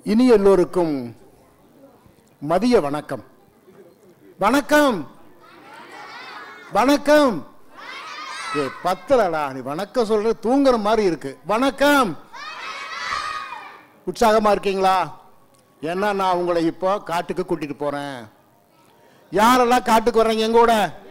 இனி எல்லோருக்கும் மதிய வணக்கம் வணக்கம் வணக்கம் ஏ பத்தலடா நீ வணக்கம் சொல்ற தூங்குற மாதிரி இருக்கு வணக்கம் உற்சாகமா இருக்கீங்களா ஏன்னா நான் உங்களை இப்போ காட்டுக்கு கூட்டிட்டு போறேன் யாரெல்லாம் காட்டுக்கு வர்றீங்க எங்க கூட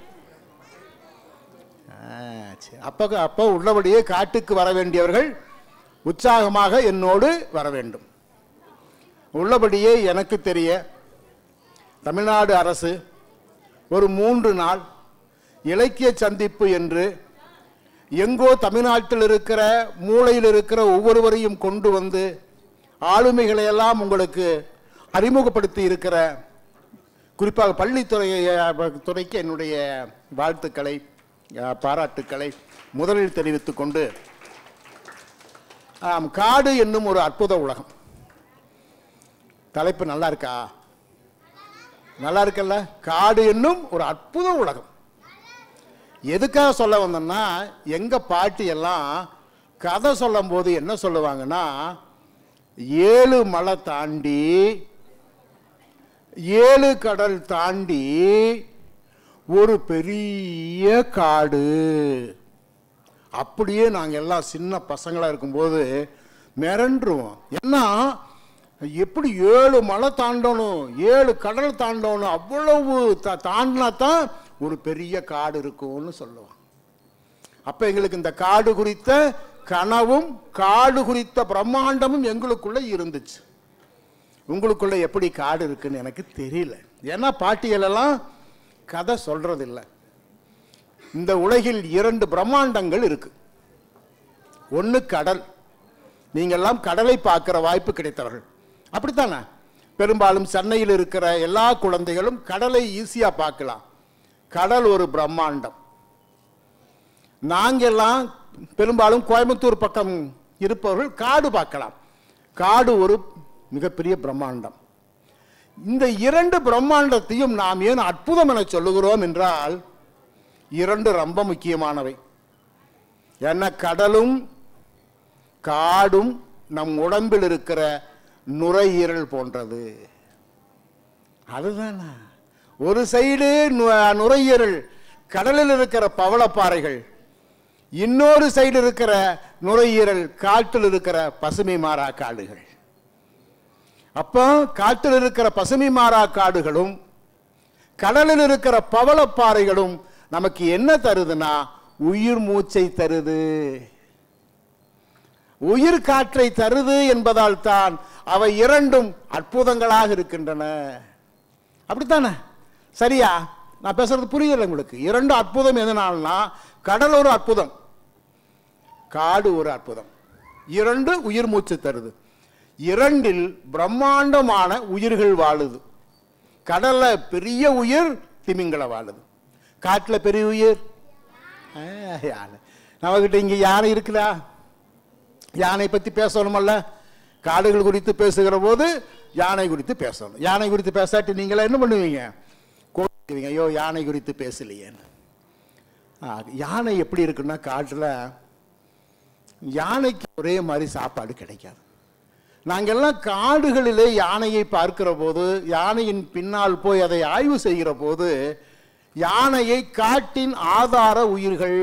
ஆ, சரி. அப்ப அப்போ உள்ளபடியே காட்டுக்கு வர வேண்டியவர்கள் உற்சாகமாக என்னோடு வர வேண்டும் உள்ளபடியே எனக்கு தெரிய தமிழ்நாடு அரசு ஒரு மூன்று நாள் இலக்கிய சந்திப்பு என்று எங்கோ தமிழ்நாட்டில் இருக்கிற மூலையில் இருக்கிற ஒவ்வொருவரையும் கொண்டு வந்து ஆளுமைகளை எல்லாம் உங்களுக்கு அறிமுகப்படுத்தி இருக்கிற குறிப்பாக பள்ளித்துறை துறைக்கு என்னுடைய வாழ்த்துக்களை அஹ், பாராட்டுக்களை முதலில் தெரிவித்துக் கொண்டு ஆம், காடு என்னும் ஒரு அற்புத உலகம் தலைப்பு நல்லா இருக்கா நல்லா இருக்குல்ல காடு என்னும் ஒரு அற்புத உலகம் எதுக்காக சொல்ல வந்தேன்னா எங்க பாட்டி எல்லாம் கதை சொல்லும் போது என்ன சொல்லுவாங்கன்னா ஏழு மலை தாண்டி ஏழு கடல் தாண்டி ஒரு பெரிய காடு அப்படியே நாங்கள் எல்லாம் சின்ன பசங்களா இருக்கும்போது மிரண்டுருவோம் ஏன்னா எப்படி ஏழு மலை தாண்டணும் ஏழு கடல் தாண்டணும் அவ்வளவு தா- தாண்டினா தான் ஒரு பெரிய காடு இருக்கும்னு சொல்லுவான் அப்ப எங்களுக்கு இந்த காடு குறித்த கனவும் காடு குறித்த பிரம்மாண்டமும் எங்களுக்குள்ள இருந்துச்சு உங்களுக்குள்ள எப்படி காடு இருக்குன்னு எனக்கு தெரியல ஏன்னா பாட்டிகள் எல்லாம் கதை சொல்றதில்லை இந்த உலகில் இரண்டு பிரம்மாண்டங்கள் இருக்கு ஒன்று கடல் நீங்கெல்லாம் கடலை பார்க்கிற வாய்ப்பு கிடைத்தவர்கள் அப்படித்தானே பெரும்பாலும் சென்னையில் இருக்கிற எல்லா குழந்தைகளும் கடலை ஈஸியா பார்க்கலாம் கடல் ஒரு பிரம்மாண்டம் நாங்கெல்லாம் பெரும்பாலும் கோயம்புத்தூர் பக்கம் இருப்பவர்கள் காடு பார்க்கலாம் காடு ஒரு மிகப்பெரிய பிரம்மாண்டம் இந்த இரண்டு பிரம்மாண்டத்தையும் நாம் ஏன் அற்புதம் என சொல்லுகிறோம் என்றால் இரண்டு ரொம்ப முக்கியமானவை என்ன கடலும் காடும் நம் உடம்பில் இருக்கிற நுரையீரல் போன்றது அதுதானே ஒரு சைடு நு- நுரையீரல் கடலில் இருக்கிற பவளப்பாறைகள் இன்னொரு சைடு இருக்கிற நுரையீரல் காட்டில் இருக்கிற பசுமை மாறா காடுகள் அப்போ காட்டில் இருக்கிற பசுமை மாறா காடுகளும் கடலில் இருக்கிற பவளப்பாறைகளும் நமக்கு என்ன தருதுன்னா உயிர் மூச்சை தருது உயிர் காற்றை தருது என்பதால் தான் அவை இரண்டும் அற்புதங்களாக இருக்கின்றன அப்படித்தானே சரியா நான் பேசுறது புரியல உங்களுக்கு இரண்டு அற்புதம் எதனால்னா கடல் ஒரு அற்புதம் காடு ஒரு அற்புதம் இரண்டு உயிர் மூச்சு தருது இரண்டில் பிரம்மாண்டமான உயிர்கள் வாழுது கடல்ல பெரிய உயிர் திமிங்கல வாழுது காட்டுல பெரிய உயிர் ஆ, யானை நம்மகிட்ட இங்க யானை இருக்குதா யானை பத்தி பேசணுமல்ல காடுகள் குறித்து பேசுகிற போது யானை குறித்து பேசணும் யானை குறித்து பேசாட்டி நீங்களா என்ன பண்ணுவீங்க கோவிங்க ஐயோ யானை குறித்து பேசலையேன்னு ஆ, யானை எப்படி இருக்குன்னா காட்டுல யானைக்கு ஒரே மாதிரி சாப்பாடு கிடைக்காது நாங்கெல்லாம் காடுகளிலே யானையை பார்க்கிற போது யானையின் பின்னால் போய் அதை ஆய்வு செய்கிற போது யானையை காட்டின் ஆதார உயிர்கள்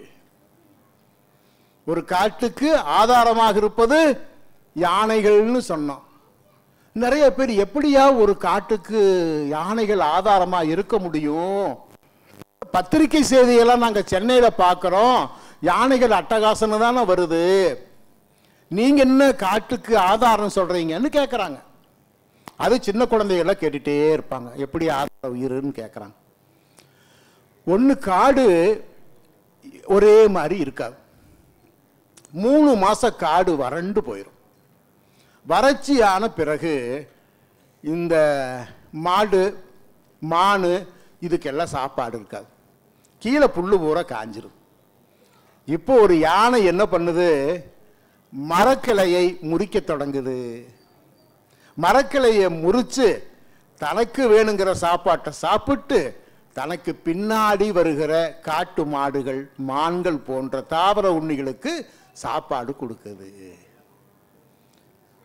ஒரு காட்டுக்கு ஆதாரமாக இருப்பது யானைகள்னு சொன்னோம் நிறைய பேர் எப்படியா ஒரு காட்டுக்கு யானைகள் ஆதாரமா இருக்க முடியும் பத்திரிகை செய்தியெல்லாம் நாங்க சென்னையில பார்க்கிறோம் யானைகள் அட்டகாசம்னு தானே வருது நீங்க என்ன காட்டுக்கு ஆதாரம் சொல்றீங்கன்னு கேட்கறாங்க அது சின்ன குழந்தைகள்லாம் கேட்டுட்டே இருப்பாங்க எப்படி ஆதார உயிருன்னு கேட்கறாங்க ஒன்று காடு ஒரே மாதிரி இருக்காது மூணு மாச காடு வறண்டு போயிடும் வறட்சியான பிறகு இந்த மாடு மானு இதுக்கெல்லாம் சாப்பாடு இருக்காது கீழே புல்லு பூரா காஞ்சிரும் இப்போ ஒரு யானை என்ன பண்ணுது மரக்கிளையை முறிக்க தொடங்குது மரக்கிளையை முறிச்சு தனக்கு வேணுங்கிற சாப்பாட்டை சாப்பிட்டு தனக்கு பின்னாடி வருகிற காட்டு மாடுகள் மான்கள் போன்ற தாவர உண்ணிகளுக்கு சாப்பாடு கொடுக்குது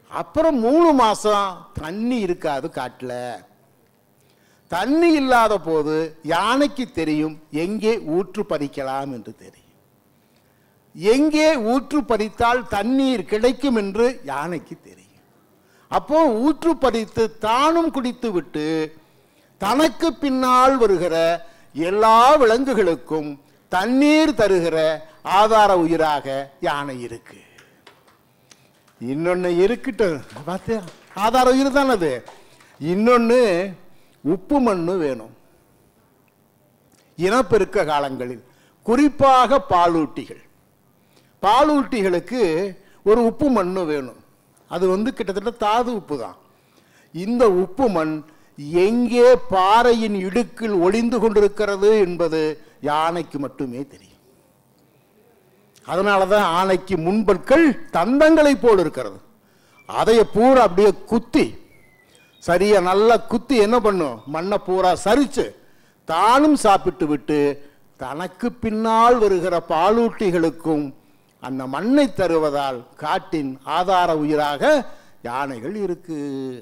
அப்புறம் மூணு மாசம் தண்ணி இருக்காது காட்டுல தண்ணி இல்லாத போது யானைக்கு தெரியும் எங்கே ஊற்று பறிக்கலாம் என்று தெரியும் எங்கே ஊற்று பறித்தால் தண்ணீர் கிடைக்கும் என்று யானைக்கு தெரியும் அப்போ ஊற்று பறித்து தானும் குடித்து விட்டு தனக்கு பின்னால் வருகிற எல்லா விலங்குகளுக்கும் தண்ணீர் தருகிற ஆதார உயிராக யானை இருக்கு இன்னொன்னு இருக்கட்டும் பார்த்தியா ஆதார உயிர் தான் அது இன்னொன்னு உப்பு மண்ணு வேணும் இனப்பெருக்க காலங்களில் குறிப்பாக பாலூட்டிகள் பாலூட்டிகளுக்கு ஒரு உப்பு மண்ணு வேணும் அது வந்து கிட்டத்தட்ட தாது உப்பு தான் இந்த உப்பு மண் எங்கே பாறையின் இடுக்கில் ஒளிந்து கொண்டிருக்கிறது என்பது யானைக்கு மட்டுமே தெரியும் அதனால தான் ஆனைக்கு முன்பற்கள் தந்தங்களைப் போல் இருக்கிறது அதை பூரா அப்படியே குத்தி சரியா நல்லா குத்தி என்ன பண்ணும் மண்ணை பூரா சரிச்சு தானும் சாப்பிட்டு விட்டு தனக்கு பின்னால் வருகிற பாலூட்டிகளுக்கும் அந்த மண்ணை தருவதால் காட்டின் ஆதார உயிராக யானைகள் இருக்கு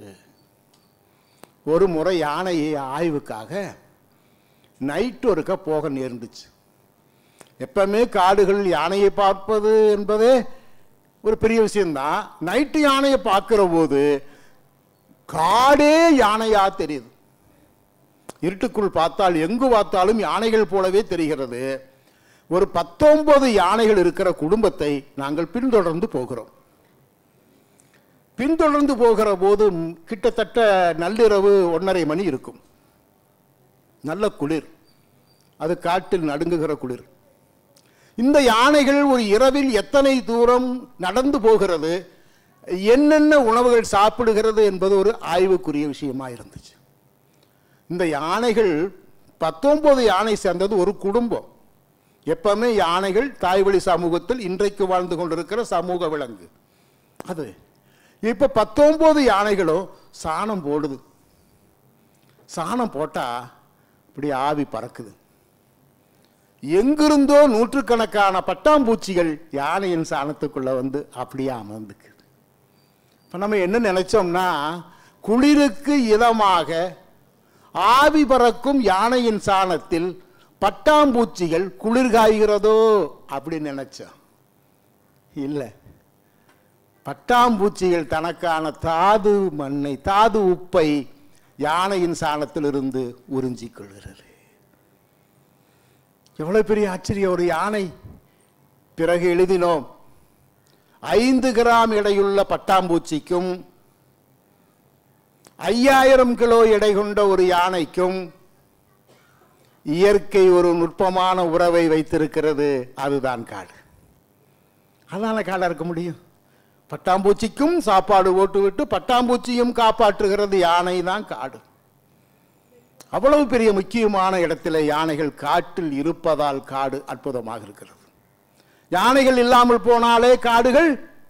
ஒரு முறை யானையை ஆய்வுக்காக நைட் ஒருக்க போக நேர்ந்துச்சு எப்பவுமே காடுகளில் யானையை பார்ப்பது என்பதே ஒரு பெரிய விஷயம்தான் நைட்டு யானையை பார்க்கிற போது காடே யானையா தெரியுது இருட்டுக்குள் பார்த்தால் எங்கு பார்த்தாலும் யானைகள் போலவே தெரிகிறது ஒரு பத்தொன்பது யானைகள் இருக்கிற குடும்பத்தை நாங்கள் பின்தொடர்ந்து போகிறோம் பின்தொடர்ந்து போகிற போது ம், கிட்டத்தட்ட நள்ளிரவு ஒன்றரை மணி இருக்கும் நல்ல குளிர் அது காட்டில் நடுங்குகிற குளிர் இந்த யானைகள் ஒரு இரவில் எத்தனை தூரம் நடந்து போகிறது என்னென்ன உணவுகள் சாப்பிடுகிறது என்பது ஒரு ஆய்வுக்குரிய விஷயமா இருந்துச்சு இந்த யானைகள் பத்தொன்பது யானை சேர்ந்தது ஒரு குடும்பம் எப்பவுமே யானைகள் தாய்வழி சமூகத்தில் இன்றைக்கு வாழ்ந்து கொண்டிருக்கிற சமூக விலங்கு அது இப்ப பத்தொன்பது யானைகளும் சாணம் போடுது சாணம் போட்டா இப்படி ஆவி பறக்குது எங்கிருந்தோ நூற்றுக்கணக்கான பட்டாம்பூச்சிகள் யானையின் சாணத்துக்குள்ள வந்து அப்படியே அமர்ந்துக்குது இப்ப நம்ம என்ன நினைச்சோம்னா குளிருக்கு இதமாக ஆவி பறக்கும் யானையின் சாணத்தில் பட்டாம்பூச்சிகள் குளிர் காய்கிறதோ அப்படின்னு நினைச்சோம் இல்லை பட்டாம்பூச்சிகள் தனக்கான தாது மண்ணை தாது உப்பை யானையின் சாணத்திலிருந்து உறிஞ்சிக் கொள்கிறது எவ்வளவு பெரிய ஆச்சரியம் ஒரு யானை பிறகு எழுதினோம் ஐந்து கிராம் எடையுள்ள பட்டாம்பூச்சிக்கும் ஐயாயிரம் கிலோ எடை கொண்ட ஒரு யானைக்கும் இயற்கை ஒரு நுட்பமான உறவை வைத்திருக்கிறது அதுதான் காடு அதான காடா இருக்க முடியும் பட்டாம்பூச்சிக்கும் சாப்பாடு போட்டுவிட்டு பட்டாம்பூச்சியும் காப்பாற்றுகிறது யானை தான் காடு அவ்வளவு பெரிய முக்கியமான இடத்துல யானைகள் காட்டில் இருப்பதால் காடு அற்புதமாக இருக்கிறது யானைகள் இல்லாமல் போனாலே காடுகள்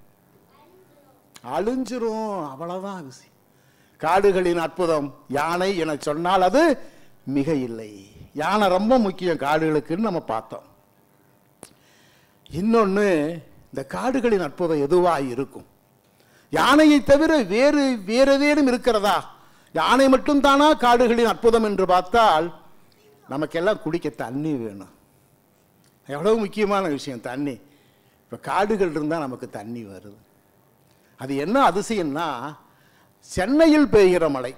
அழிஞ்சிரும் அவ்வளவுதான் விஷயம் காடுகளின் அற்புதம் யானை என சொன்னால் அது மிக இல்லை யானை ரொம்ப முக்கியம் காடுகளுக்குன்னு நம்ம பார்த்தோம் இன்னொன்று இந்த காடுகளின் அற்புதம் எதுவாக இருக்கும் யானையை தவிர வேறு வேறு ஏதேனும் இருக்கிறதா யானை மட்டும் தானா காடுகளின் அற்புதம் என்று பார்த்தால் நமக்கெல்லாம் குடிக்க தண்ணி வேணும் எவ்வளவு முக்கியமான விஷயம் தண்ணி இப்போ காடுகள் இருந்தால் நமக்கு தண்ணி வருது அது என்ன அதிசயம்னா சென்னையில் பெய்கிற மழை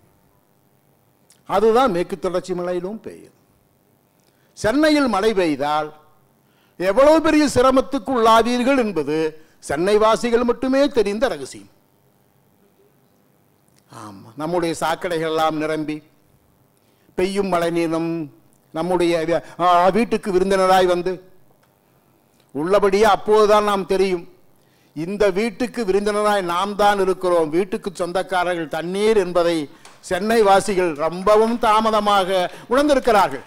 அதுதான் மேற்கு தொடர்ச்சி மலையிலும் பெய்யும் சென்னையில் மழை பெய்தால் எவ்வளவு பெரிய சிரமத்துக்கு உள்ளாவீர்கள் என்பது சென்னை வாசிகள் மட்டுமே தெரிந்த ரகசியம் ஆமா நம்முடைய சாக்கடைகள் எல்லாம் நிரம்பி பெய்யும் மழை நீரும் நம்முடைய வி- ஆ, வீட்டுக்கு விருந்தினராய் வந்து உள்ளபடியே அப்போதுதான் நாம் தெரியும் இந்த வீட்டுக்கு விருந்தினராய் நாம் தான் இருக்கிறோம் வீட்டுக்கு சொந்தக்காரர்கள் தண்ணீர் என்பதை சென்னை வாசிகள் ரொம்பவும் தாமதமாக உணர்ந்திருக்கிறார்கள்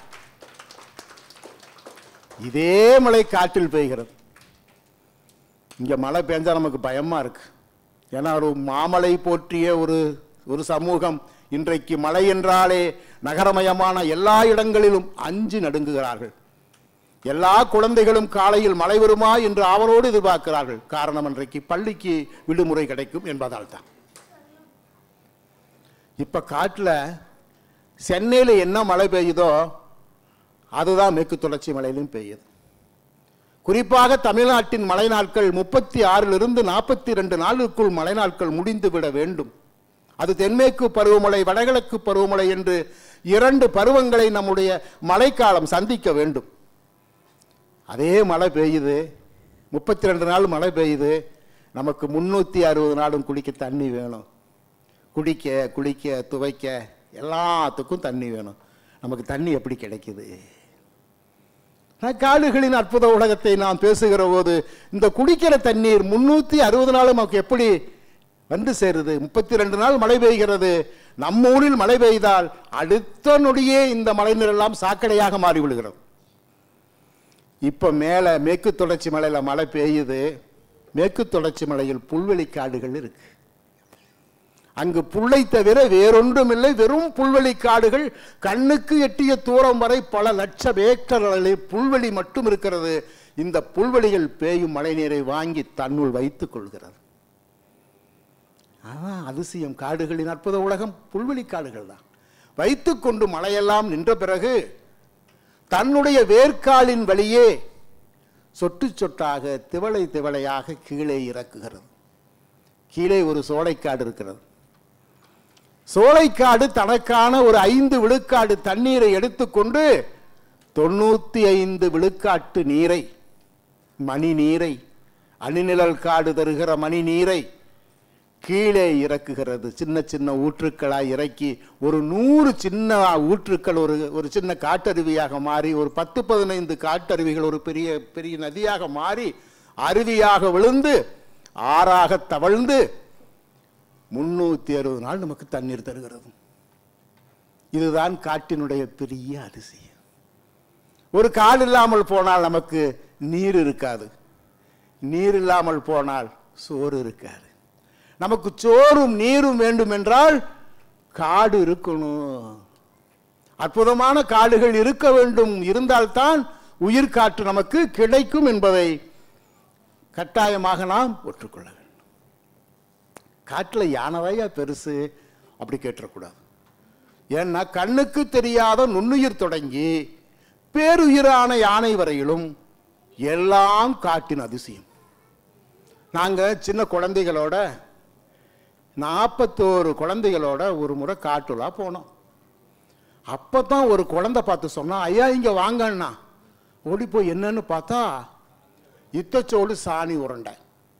இதே மழை காற்றில் பெய்கிறது இங்க மழை பெஞ்சா நமக்கு பயமா இருக்கு ஏன்னா ஒரு மாமலை போற்றிய ஒரு ஒரு சமூகம் இன்றைக்கு மழை என்றாலே நகரமயமான எல்லா இடங்களிலும் அஞ்சு நடுங்குகிறார்கள் எல்லா குழந்தைகளும் காலையில் மழை வருமா என்று ஆவலோடு எதிர்பார்க்கிறார்கள் காரணம் அன்றைக்கு பள்ளிக்கு விடுமுறை கிடைக்கும் என்பதால் தான் இப்ப காட்டுல சென்னையில் என்ன மழை பெய்யுதோ அதுதான் மேற்கு தொடர்ச்சி மலையிலும் பெய்யுது குறிப்பாக தமிழ்நாட்டின் மழை நாட்கள் முப்பத்தி ஆறிலிருந்து நாற்பத்தி ரெண்டு நாளுக்குள் மழை நாட்கள் முடிந்து விட வேண்டும் அது தென்மேற்கு பருவமழை வடகிழக்கு பருவமழை என்று இரண்டு பருவங்களை நம்முடைய மழைக்காலம் சந்திக்க வேண்டும் அதே மழை பெய்யுது முப்பத்தி ரெண்டு நாள் மழை பெய்யுது நமக்கு முன்னூற்றி அறுபது நாளும் குடிக்க தண்ணி வேணும் குடிக்க குளிக்க துவைக்க எல்லாத்துக்கும் தண்ணி வேணும் நமக்கு தண்ணி எப்படி கிடைக்குது நான் காடுகளின் அற்புத உலகத்தை நாம் பேசுகிற போது இந்த குடிக்கிற தண்ணீர் முன்னூற்றி அறுபது நாள் நமக்கு எப்படி வந்து சேருது முப்பத்தி ரெண்டு நாள் மழை பெய்கிறது நம்ம ஊரில் மழை பெய்தால் அடுத்த நொடியே இந்த மழைநீர் எல்லாம் சாக்கடையாக மாறி விடுகிறது இப்ப மேல மேற்கு தொடர்ச்சி மலையில மழை பெய்யுது மேற்கு தொடர்ச்சி மலையில் புல்வெளி காடுகள் இருக்கு அங்கு புல்லை தவிர வேறொன்றும் இல்லை வெறும் புல்வெளி காடுகள் கண்ணுக்கு எட்டிய தூரம் வரை பல லட்சம் ஏக்கர்களில் புல்வெளி மட்டும் இருக்கிறது இந்த புல்வெளிகள் பேயும் மழை நீரை வாங்கி தன்னுள் வைத்துக் கொள்கிறது அதான் அதிசயம் காடுகளின் அற்புத உலகம் புல்வெளி காடுகள் தான் வைத்துக்கொண்டு மழையெல்லாம் நின்ற பிறகு தன்னுடைய வேர்க்காலின் வழியே சொட்டு சொட்டாக திவளை திவளையாக கீழே இறக்குகிறது கீழே ஒரு சோலைக்காடு இருக்கிறது சோலைக்காடு தனக்கான ஒரு ஐந்து விழுக்காடு தண்ணீரை எடுத்துக்கொண்டு தொண்ணூத்தி ஐந்து விழுக்காட்டு நீரை மணி நீரை அணிநிழல் காடு தருகிற மணி நீரை கீழே இறக்குகிறது சின்ன சின்ன ஊற்றுக்களாய் இறக்கி ஒரு நூறு சின்ன ஊற்றுக்கள் ஒரு ஒரு சின்ன காட்டருவியாக மாறி ஒரு பத்து பதினைந்து காட்டருவிகள் ஒரு பெரிய பெரிய நதியாக மாறி அருவியாக விழுந்து ஆறாக தவழ்ந்து முன்னூத்தி அறுபது நாள் நமக்கு தண்ணீர் தருகிறது இதுதான் காட்டினுடைய பெரிய அதிசயம் ஒரு காடு இல்லாமல் போனால் நமக்கு நீர் இருக்காது நீர் இல்லாமல் போனால் சோறு இருக்காது நமக்கு சோறும் நீரும் வேண்டும் என்றால் காடு இருக்கணும் அற்புதமான காடுகள் இருக்க வேண்டும் இருந்தால்தான் உயிர் காற்று நமக்கு கிடைக்கும் என்பதை கட்டாயமாக நாம் ஒற்றுக்கொள்ள வேண்டும் காட்டில் யானைவையா பெருசு அப்படி கேட்டுறக்கூடாது ஏன்னா கண்ணுக்கு தெரியாத நுண்ணுயிர் தொடங்கி பேருயிரான யானை வரையிலும் எல்லாம் காட்டின் அதிசயம் நாங்கள் சின்ன குழந்தைகளோட நாற்பத்தோரு குழந்தைகளோட ஒரு முறை காட்டுலா போனோம் அப்போ தான் ஒரு குழந்தை பார்த்து சொன்னா ஐயா இங்கே வாங்கண்ணா ஓடி போய் என்னன்னு பார்த்தா இத்தச்சோடு சாணி உருண்டை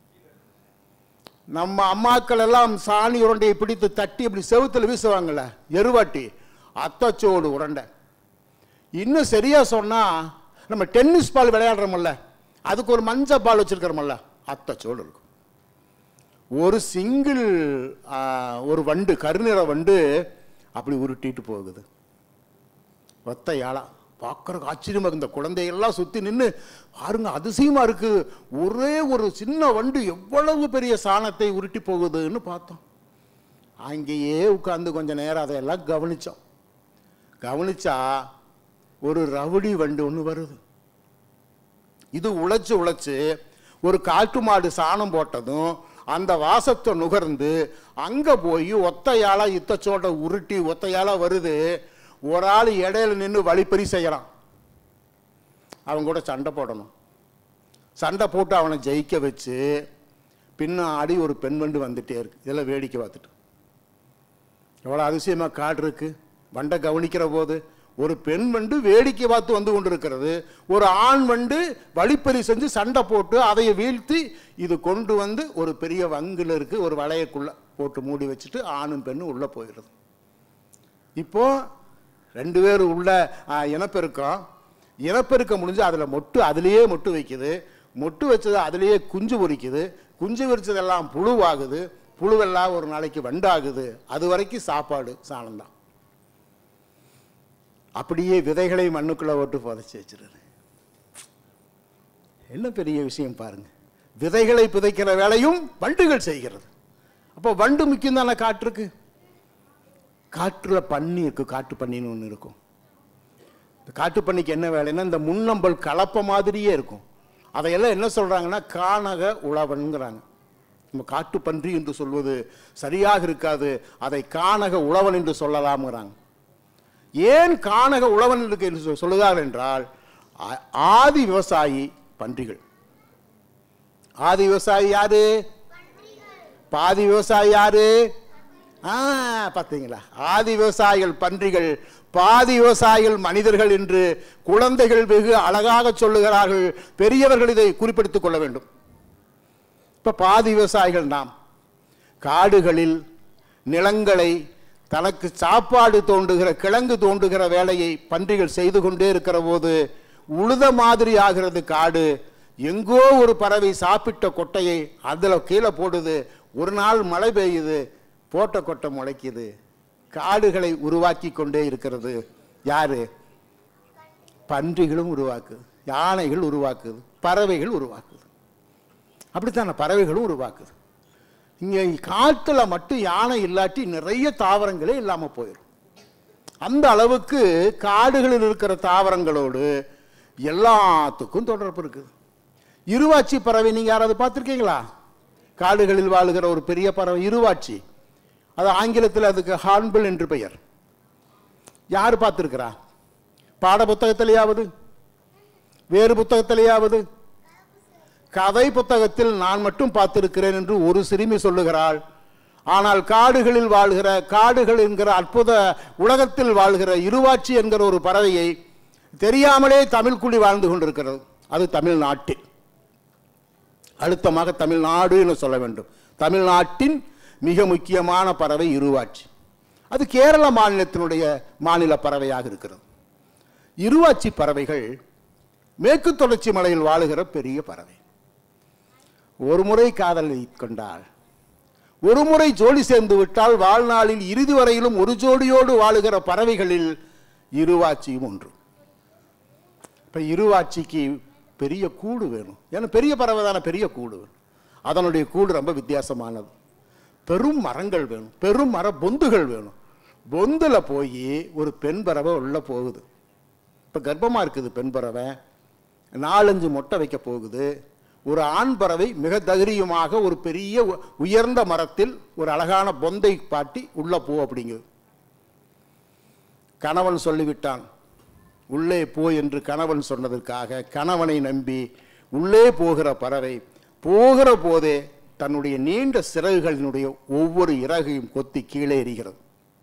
நம்ம அம்மாக்கள் எல்லாம் சாணி உருண்டையை பிடித்து தட்டி இப்படி செவுத்துல வீசுவாங்கல்ல எருவாட்டி அத்தச்சோடு உருண்டை இன்னும் சரியா சொன்னா நம்ம டென்னிஸ் பால் விளையாடுறோம்ல அதுக்கு ஒரு மஞ்சள் பால் வச்சிருக்கிறோம்ல அத்தச்சோடு இருக்கும் ஒரு சிங்கிள் ஒரு வண்டு கருநிற வண்டு அப்படி உருட்டிட்டு போகுது ஒத்த யாழா பார்க்கறக்கு ஆச்சரியமா இருக்கு இந்த குழந்தையெல்லாம் சுத்தி நின்று பாருங்க அதிசயமா இருக்கு ஒரே ஒரு சின்ன வண்டு எவ்வளவு பெரிய சாணத்தை உருட்டி போகுதுன்னு பார்த்தோம் அங்கேயே உட்கார்ந்து கொஞ்ச நேரம் அதையெல்லாம் கவனிச்சோம் கவனிச்சா ஒரு ரவுடி வண்டு ஒன்று வருது இது உழைச்சு உழைச்சு ஒரு காட்டு மாடு சாணம் போட்டதும் அந்த வாசத்தை நுகர்ந்து அங்க போய் ஒத்தையாளா இத்தச்சோட உருட்டி ஒத்தையாளா வருது ஒரு ஆள் இடையில நின்று வழிப்பறி செய்யறான் அவன் கூட சண்டை போடணும் சண்டை போட்டு அவனை ஜெயிக்க வச்சு பின்னாடி ஒரு பெண் வண்டு வந்துட்டே இருக்கு இதெல்லாம் வேடிக்கை பார்த்துட்டு எவ்வளோ அதிசயமா காடு இருக்கு வண்டை கவனிக்கிற போது ஒரு பெண் வண்டு வேடிக்கை பார்த்து வந்து கொண்டிருக்கிறது ஒரு ஆண் வண்டு வழிப்பறி செஞ்சு சண்டை போட்டு அதை வீழ்த்தி இது கொண்டு வந்து ஒரு பெரிய வங்கில் இருக்கு ஒரு வளையக்குள்ள போட்டு மூடி வச்சுட்டு ஆணும் பெண்ணும் உள்ள போயிடுது இப்போ ரெண்டு பேரும் உள்ள ஆ, இனப்பெருக்கம் இனப்பெருக்கம் முடிஞ்சு அதில் மொட்டு அதுலேயே மொட்டு வைக்குது மொட்டு வச்சது அதுலேயே குஞ்சு பொரிக்குது குஞ்சு பொரிச்சதெல்லாம் புழுவாகுது புழுவெல்லாம் ஒரு நாளைக்கு வண்டாகுது அது வரைக்கும் சாப்பாடு சாணம்தான் அப்படியே விதைகளை மண்ணுக்குள்ள ஓட்டு புதைச்சி வச்சிருது என்ன பெரிய விஷயம் பாருங்க விதைகளை புதைக்கிற வேலையும் வண்டுகள் செய்கிறது அப்போ வண்டு முக்கியம் தானே காற்றுக்கு காற்றுல பன்னி இருக்கு காட்டு பன்னின்னு ஒன்று இருக்கும் இந்த காட்டுப்பன்னிக்கு என்ன வேலைன்னா இந்த முன்னம்பல் கலப்ப மாதிரியே இருக்கும் அதையெல்லாம் என்ன சொல்றாங்கன்னா கானக உழவன்கிறாங்க நம்ம காட்டுப்பன்றி என்று சொல்வது சரியாக இருக்காது அதை கானக உழவன் என்று சொல்லலாம்ங்கிறாங்க ஏன் கானக உழவன் இருக்கு என்று சொ- சொல்லுகிறார்கள் என்றால் ஆ- ஆதி விவசாயி பன்றிகள் ஆதி விவசாயி யாரு பாதி விவசாயி யாரு ஆ பார்த்தீங்களா ஆதி விவசாயிகள் பன்றிகள் பாதி விவசாயிகள் மனிதர்கள் என்று குழந்தைகள் வெகு அழகாக சொல்லுகிறார்கள் பெரியவர்கள் இதை குறிப்பிடுத்திக் கொள்ள வேண்டும் இப்ப பாதி விவசாயிகள் நாம் காடுகளில் நிலங்களை தனக்கு சாப்பாடு தோண்டுகிற கிழங்கு தோண்டுகிற வேலையை பன்றிகள் செய்து கொண்டே இருக்கிற போது உழுத மாதிரி ஆகிறது காடு எங்கோ ஒரு பறவை சாப்பிட்ட கொட்டையை அதில் கீழே போடுது ஒரு நாள் மழை பெய்யுது போட்ட கொட்டை முளைக்குது காடுகளை உருவாக்கி கொண்டே இருக்கிறது யாரு பன்றிகளும் உருவாக்குது யானைகள் உருவாக்குது பறவைகள் உருவாக்குது அப்படித்தானே பறவைகளும் உருவாக்குது இங்கே காட்டுல மட்டும் யானை இல்லாட்டி நிறைய தாவரங்களே இல்லாமல் போயிடும் அந்த அளவுக்கு காடுகளில் இருக்கிற தாவரங்களோடு எல்லாத்துக்கும் தொடர்பு இருக்குது இருவாச்சி பறவை நீங்க யாராவது பார்த்துருக்கீங்களா காடுகளில் வாழுகிற ஒரு பெரிய பறவை இருவாச்சி அது ஆங்கிலத்தில் அதுக்கு ஹார்ன்பில் என்று பெயர் யார் பார்த்துருக்கிறா பாட புத்தகத்திலேயாவது வேறு புத்தகத்திலேயாவது கதை புத்தகத்தில் நான் மட்டும் பார்த்திருக்கிறேன் என்று ஒரு சிறுமி சொல்லுகிறாள் ஆனால் காடுகளில் வாழ்கிற காடுகள் என்கிற அற்புத உலகத்தில் வாழ்கிற இருவாட்சி என்கிற ஒரு பறவையை தெரியாமலே தமிழ் குடி வாழ்ந்து கொண்டிருக்கிறது அது தமிழ்நாட்டில் அழுத்தமாக தமிழ்நாடு என்று சொல்ல வேண்டும் தமிழ்நாட்டின் மிக முக்கியமான பறவை இருவாட்சி அது கேரள மாநிலத்தினுடைய மாநில பறவையாக இருக்கிறது இருவாச்சி பறவைகள் மேற்கு தொடர்ச்சி மலையில் வாழுகிற பெரிய பறவை ஒரு முறை காதலை கொண்டாள் ஒரு முறை ஜோடி சேர்ந்து விட்டால் வாழ்நாளில் இறுதி வரையிலும் ஒரு ஜோடியோடு வாழுகிற பறவைகளில் இருவாச்சியும் ஒன்று இப்ப இருவாச்சிக்கு பெரிய கூடு வேணும் ஏன்னா பெரிய பறவை தானே பெரிய கூடு வேணும் அதனுடைய கூடு ரொம்ப வித்தியாசமானது பெரும் மரங்கள் வேணும் பெரும் மர பொந்துகள் வேணும் பொந்துல போய் ஒரு பெண் பறவை உள்ள போகுது இப்ப கர்ப்பமா இருக்குது பெண் பறவை நாலஞ்சு மொட்டை வைக்க போகுது ஒரு ஆண் பறவை மிக தைரியமாக ஒரு பெரிய உ- உயர்ந்த மரத்தில் ஒரு அழகான பொந்தை பாட்டி உள்ள போ அப்படிங்குது கணவன் சொல்லிவிட்டான் உள்ளே போ என்று கணவன் சொன்னதற்காக கணவனை நம்பி உள்ளே போகிற பறவை போகிற போதே தன்னுடைய நீண்ட சிறகுகளினுடைய ஒவ்வொரு இறகையும் கொத்தி கீழே எறிகிறது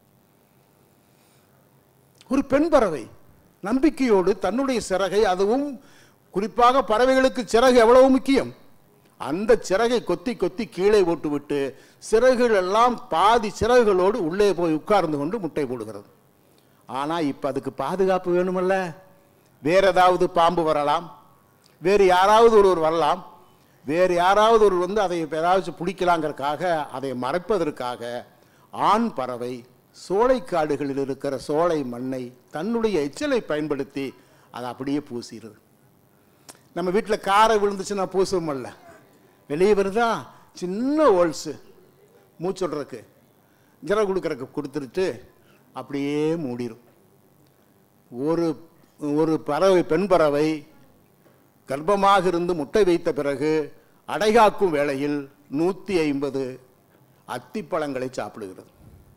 ஒரு பெண் பறவை நம்பிக்கையோடு தன்னுடைய சிறகை அதுவும் குறிப்பாக பறவைகளுக்கு சிறகு எவ்வளவு முக்கியம் அந்த சிறகை கொத்தி கொத்தி கீழே போட்டுவிட்டு சிறகுகள் எல்லாம் பாதி சிறகுகளோடு உள்ளே போய் உட்கார்ந்து கொண்டு முட்டை போடுகிறது ஆனா இப்ப அதுக்கு பாதுகாப்பு வேணுமல்ல வேற ஏதாவது பாம்பு வரலாம் வேறு யாராவது ஒருவர் வரலாம் வேறு யாராவது ஒரு வந்து அதை ஏதாவது பிடிக்கலாங்கிறதுக்காக அதை மறைப்பதற்காக ஆண் பறவை சோலைக்காடுகளில் இருக்கிற சோலை மண்ணை தன்னுடைய எச்சலை பயன்படுத்தி அதை அப்படியே பூசிடுது நம்ம வீட்டில் காரை விழுந்துச்சுன்னா பூசுவோமல்ல வெளியே வருதா சின்ன ஹோல்ஸு மூச்சுடுறதுக்கு ஜரம் கொடுக்கறதுக்கு கொடுத்துட்டு அப்படியே மூடிடும் ஒரு ஒரு பறவை பெண் பறவை கர்ப்பமாக இருந்து முட்டை வைத்த பிறகு அடைகாக்கும் வேளையில் நூற்றி ஐம்பது அத்திப்பழங்களை சாப்பிடுகிறது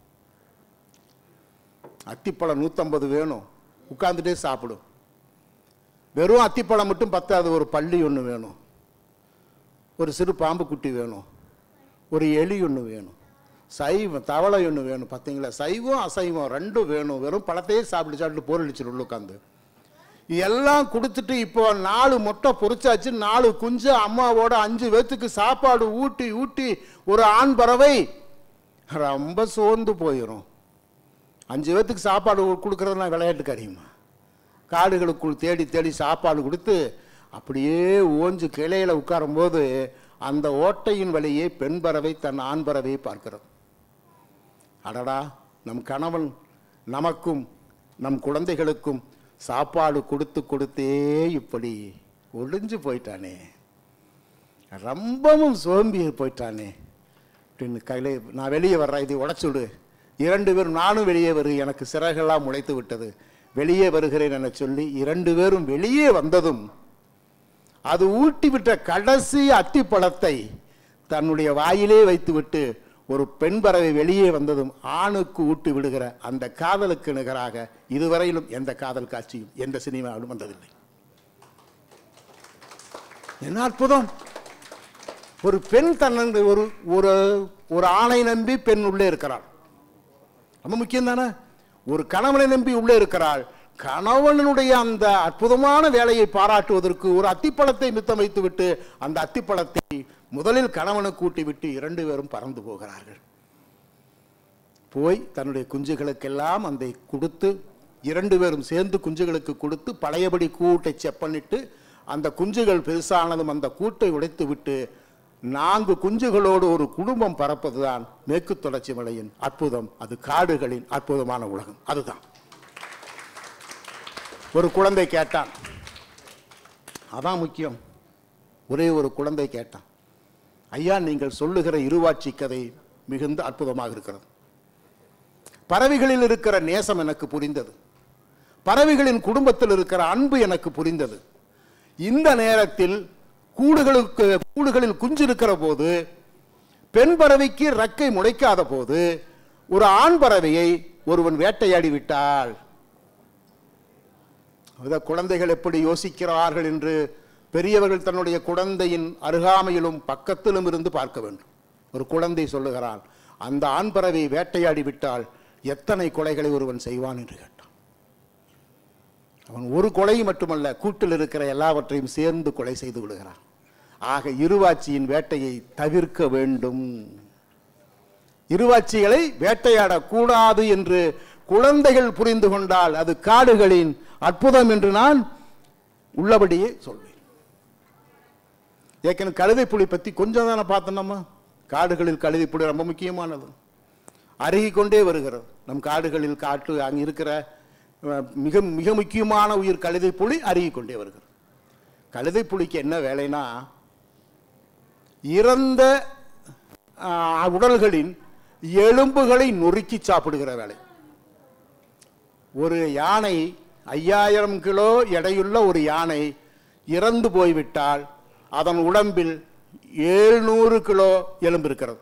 அத்திப்பழம் நூற்றம்பது வேணும் உட்கார்ந்துட்டே சாப்பிடும் வெறும் அத்திப்பழம் மட்டும் பத்தாது ஒரு பள்ளி ஒன்று வேணும் ஒரு சிறு பாம்பு குட்டி வேணும் ஒரு எலி ஒன்று வேணும் சைவம் தவளை ஒன்று வேணும் பார்த்தீங்களா சைவம் அசைவம் ரெண்டும் வேணும் வெறும் பழத்தையே சாப்பிட்டு சாப்பிட்டு போரடிச்சிடும் உள்ள உட்காந்து எல்லாம் கொடுத்துட்டு இப்போ நாலு முட்டை பொரிச்சாச்சு நாலு குஞ்சு அம்மாவோட அஞ்சு பேத்துக்கு சாப்பாடு ஊட்டி ஊட்டி ஒரு ஆண் பறவை ரொம்ப சோர்ந்து போயிடும் அஞ்சு பேத்துக்கு சாப்பாடு கொடுக்கறதுனா விளையாட்டு காரியமா காடுகளுக்குள் தேடி தேடி சாப்பாடு கொடுத்து அப்படியே ஓஞ்சு கிளையில உட்காரும்போது அந்த ஓட்டையின் வழியே பெண் பறவை தன் ஆண் பறவையை பார்க்கிறது அடடா நம் கணவன் நமக்கும் நம் குழந்தைகளுக்கும் சாப்பாடு கொடுத்து கொடுத்தே இப்படி ஒளிஞ்சு போயிட்டானே ரொம்பவும் சோம்பி போயிட்டானே அப்படின்னு கையில நான் வெளியே வர்றேன் இதை உடைச்சுடு இரண்டு பேரும் நானும் வெளியே வரு எனக்கு சிறகெல்லாம் முளைத்து விட்டது வெளியே வருகிறேன் என சொல்லி இரண்டு பேரும் வெளியே வந்ததும் அது ஊட்டிவிட்ட கடைசி அத்திப்பழத்தை தன்னுடைய வாயிலே வைத்துவிட்டு ஒரு பெண் பறவை வெளியே வந்ததும் ஆணுக்கு ஊட்டி விடுகிற அந்த காதலுக்கு நிகராக இதுவரையிலும் எந்த காதல் காட்சியும் எந்த சினிமாவிலும் வந்ததில்லை என்ன அற்புதம் ஒரு பெண் தன்னன் ஒரு ஒரு ஒரு ஆணை நம்பி பெண் உள்ளே இருக்கிறாள் ரொம்ப முக்கியம் தானே ஒரு கணவனை நம்பி உள்ளே இருக்கிறாள் கணவனுடைய அந்த அற்புதமான வேலையை பாராட்டுவதற்கு ஒரு அத்திப்பழத்தை மித்தம் வைத்து விட்டு அந்த அத்திப்பழத்தை முதலில் கணவனுக்கு கூட்டி விட்டு இரண்டு பேரும் பறந்து போகிறார்கள் போய் தன்னுடைய குஞ்சுகளுக்கெல்லாம் அந்த கொடுத்து இரண்டு பேரும் சேர்ந்து குஞ்சுகளுக்கு கொடுத்து பழையபடி கூட்டை செப்பனிட்டு அந்த குஞ்சுகள் பெருசானதும் அந்த கூட்டை உடைத்து விட்டு நான்கு குஞ்சுகளோடு ஒரு குடும்பம் பறப்பதுதான் மேற்கு தொடர்ச்சி மலையின் அற்புதம் அது காடுகளின் அற்புதமான உலகம் அதுதான் ஒரு குழந்தை கேட்டான் அதான் முக்கியம் ஒரே ஒரு குழந்தை கேட்டான் ஐயா நீங்கள் சொல்லுகிற இருவாட்சி கதை மிகுந்த அற்புதமாக இருக்கிறது பறவைகளில் இருக்கிற நேசம் எனக்கு புரிந்தது பறவைகளின் குடும்பத்தில் இருக்கிற அன்பு எனக்கு புரிந்தது இந்த நேரத்தில் கூடுகளுக்கு கூடுகளில் குஞ்சு இருக்கிற போது பெண் பறவைக்கு ரெக்கை முளைக்காத போது ஒரு ஆண் பறவையை ஒருவன் வேட்டையாடி விட்டாள் அத குழந்தைகள் எப்படி யோசிக்கிறார்கள் என்று பெரியவர்கள் தன்னுடைய குழந்தையின் அருகாமையிலும் பக்கத்திலும் இருந்து பார்க்க வேண்டும் ஒரு குழந்தை சொல்லுகிறான் அந்த ஆண் பறவை வேட்டையாடி விட்டால் எத்தனை கொலைகளை ஒருவன் செய்வான் என்று கேட்டான் அவன் ஒரு கொலை மட்டுமல்ல கூட்டில் இருக்கிற எல்லாவற்றையும் சேர்ந்து கொலை செய்து விடுகிறான் ஆக இருவாட்சியின் வேட்டையை தவிர்க்க வேண்டும் இருவாட்சிகளை வேட்டையாடக்கூடாது என்று குழந்தைகள் புரிந்து கொண்டால் அது காடுகளின் அற்புதம் என்று நான் உள்ளபடியே சொல்வேன் ஏற்கனவே கழுதை புலி பற்றி கொஞ்சம் தானே பார்த்தோம் நம்ம காடுகளில் கழுதை புலி ரொம்ப முக்கியமானது அருகி கொண்டே வருகிறது நம் காடுகளில் காட்டு அங்கே இருக்கிற அஹ், மிக மிக முக்கியமான உயிர் கழுதை புலி அருகி கொண்டே வருகிறது கழுதை புலிக்கு என்ன வேலைனா இறந்த ஆஹ், உடல்களின் எலும்புகளை நொறுக்கி சாப்பிடுகிற வேலை ஒரு யானை ஐயாயிரம் கிலோ எடையுள்ள ஒரு யானை இறந்து போய்விட்டால் அதன் உடம்பில் ஏழ்நூறு கிலோ எலும்பு இருக்கிறது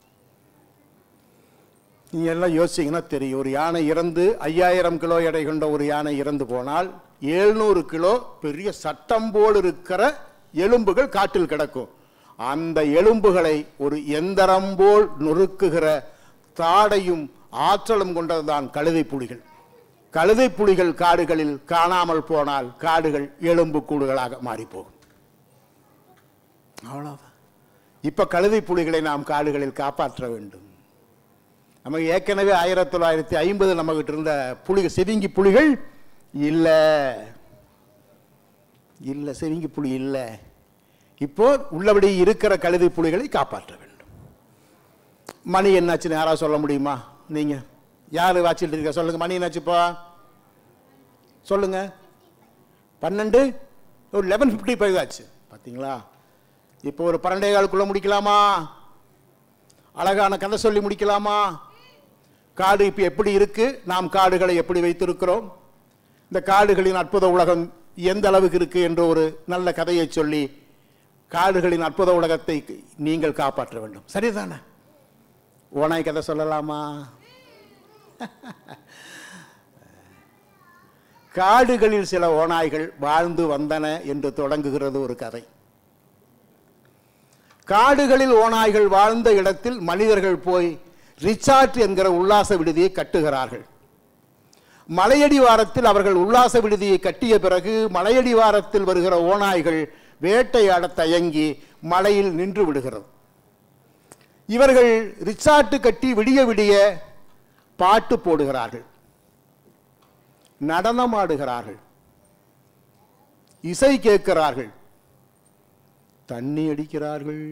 நீங்க எல்லாம் யோசிச்சீங்கன்னா தெரியும் ஒரு யானை இறந்து ஐயாயிரம் கிலோ எடை கொண்ட ஒரு யானை இறந்து போனால் ஏழ்நூறு கிலோ பெரிய சட்டம் போல் இருக்கிற எலும்புகள் காட்டில் கிடக்கும் அந்த எலும்புகளை ஒரு எந்திரம் போல் நொறுக்குகிற தாடையும் ஆற்றலும் கொண்டதுதான் கழுதை புலிகள் கழுதை புலிகள் காடுகளில் காணாமல் போனால் காடுகள் எலும்பு கூடுகளாக மாறிப்போகும் அவ்வளவுதான் இப்ப கழுதை புலிகளை நாம் காடுகளில் காப்பாற்ற வேண்டும் நமக்கு ஏற்கனவே ஆயிரத்தி தொள்ளாயிரத்தி ஐம்பது நம்மகிட்ட இருந்த புலிகள் செவிங்கி புலிகள் இல்லை இல்லை செவிங்கி புலி இல்லை இப்போ உள்ளபடி இருக்கிற கழுதை புலிகளை காப்பாற்ற வேண்டும் மணி என்னாச்சுன்னு யாராவது சொல்ல முடியுமா நீங்க யாரு வாச்சிட்டு இருக்க சொல்லுங்க மணி என்னாச்சுப்பா சொல்லுங்க பன்னெண்டு ஒரு லெவன் ஃபிஃப்டி ஃபைவ் ஆச்சு பார்த்தீங்களா இப்போ ஒரு பன்னெண்டே காலுக்குள்ள முடிக்கலாமா அழகான கதை சொல்லி முடிக்கலாமா காடு இப்போ எப்படி இருக்கு நாம் காடுகளை எப்படி வைத்திருக்கிறோம் இந்த காடுகளின் அற்புத உலகம் எந்த அளவுக்கு இருக்கு என்ற ஒரு நல்ல கதையை சொல்லி காடுகளின் அற்புத உலகத்தை நீங்கள் காப்பாற்ற வேண்டும் சரிதானே ஓனாய் கதை சொல்லலாமா காடுகளில் சில ஓநாய்கள் வாழ்ந்து வந்தன என்று தொடங்குகிறது ஒரு கதை காடுகளில் ஓநாய்கள் வாழ்ந்த இடத்தில் மனிதர்கள் போய் ரிச்சார்ட் என்கிற உல்லாச விடுதியை கட்டுகிறார்கள் மலையடிவாரத்தில் அவர்கள் உல்லாச விடுதியை கட்டிய பிறகு மலையடிவாரத்தில் வருகிற ஓநாய்கள் வேட்டையாட தயங்கி மலையில் நின்று விடுகிறது இவர்கள் ரிச்சார்ட் கட்டி விடிய விடிய பாட்டு போடுகிறார்கள் நடனமாடுகிறார்கள் இசை கேட்கிறார்கள் தண்ணி அடிக்கிறார்கள்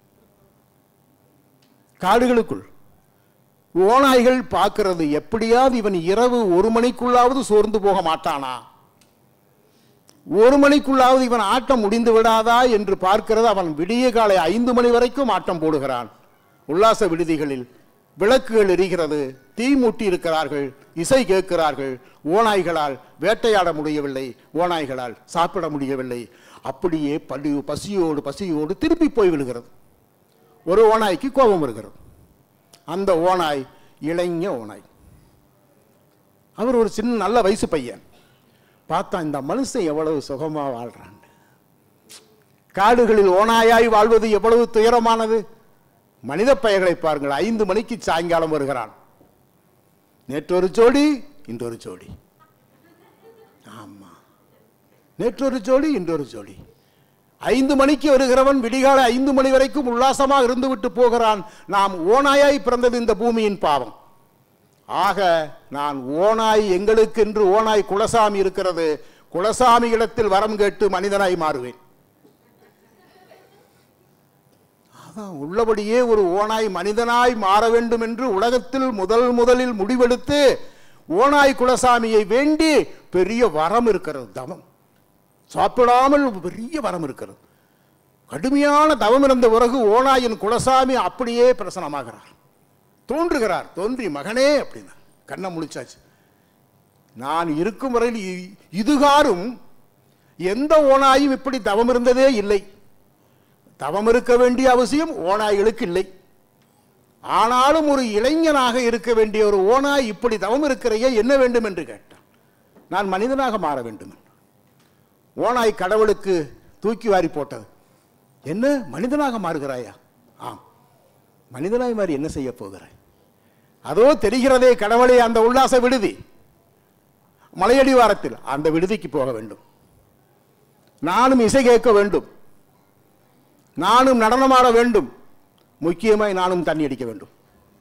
காடுகளுக்குள் ஓநாய்கள் பார்க்கிறது எப்படியாவது இவன் இரவு ஒரு மணிக்குள்ளாவது சோர்ந்து போக மாட்டானா ஒரு மணிக்குள்ளாவது இவன் ஆட்டம் முடிந்து விடாதா என்று பார்க்கிறது அவன் விடிய காலை ஐந்து மணி வரைக்கும் ஆட்டம் போடுகிறான் உல்லாச விடுதிகளில் விளக்குகள் எரிகிறது தீ மூட்டி இருக்கிறார்கள் இசை கேட்கிறார்கள் ஓநாய்களால் வேட்டையாட முடியவில்லை ஓநாய்களால் சாப்பிட முடியவில்லை அப்படியே பள்ளி பசியோடு பசியோடு திருப்பி போய் விழுகிறது ஒரு ஓநாய்க்கு கோபம் வருகிறது அந்த ஓநாய் இளைஞ ஓநாய் அவர் ஒரு சின்ன நல்ல வயசு பையன் பார்த்தா இந்த மனுஷன் எவ்வளவு சுகமா வாழ்றான் காடுகளில் ஓநாயாய் வாழ்வது எவ்வளவு துயரமானது மனித பெயர்களை பாருங்கள் ஐந்து மணிக்கு சாயங்காலம் வருகிறான் நேற்றொரு ஜோடி இன்றொரு ஜோடி ஆமா நேற்றொரு ஜோடி இன்றொரு ஜோடி ஐந்து மணிக்கு வருகிறவன் விடிகாலை ஐந்து மணி வரைக்கும் உல்லாசமாக இருந்துவிட்டு போகிறான் நாம் ஓநாயாய் பிறந்தது இந்த பூமியின் பாவம் ஆக நான் ஓனாய் எங்களுக்கென்று ஓனாய் குலசாமி இருக்கிறது குலசாமி இடத்தில் வரம் கேட்டு மனிதனாய் மாறுவேன் அதான் உள்ளபடியே ஒரு ஓனாய் மனிதனாய் மாற வேண்டும் என்று உலகத்தில் முதல் முதலில் முடிவெடுத்து ஓனாய் குலசாமியை வேண்டி பெரிய வரம் இருக்கிறது தவம் சாப்பிடாமல் பெரிய வரம் இருக்கிறது கடுமையான தவம் இருந்த பிறகு ஓனாயின் குலசாமி அப்படியே பிரசனமாகிறார் தோன்றுகிறார் தோன்றி மகனே அப்படின்னா கண்ணை முழிச்சாச்சு நான் இருக்கும் வரையில் இ- இதுகாரும் எந்த ஓனாயும் இப்படி தவம் இருந்ததே இல்லை தவம் இருக்க வேண்டிய அவசியம் ஓநாய்களுக்கு இல்லை ஆனாலும் ஒரு இளைஞனாக இருக்க வேண்டிய ஒரு ஓனாய் இப்படி தவம் இருக்கிறையே என்ன வேண்டும் என்று கேட்டான் நான் மனிதனாக மாற வேண்டும் என்று. ஓனாய் கடவுளுக்கு தூக்கி வாரி போட்டது என்ன மனிதனாக மாறுகிறாயா ஆம் மனிதனாய் மாறி என்ன செய்ய போகிறாய் அதோ தெரிகிறதே கடவுளே அந்த உல்லாச விடுதி மலையடிவாரத்தில் அந்த விடுதிக்கு போக வேண்டும் நானும் இசை கேட்க வேண்டும் நானும் நடனமாட வேண்டும் முக்கியமாய் நானும் தண்ணி அடிக்க வேண்டும்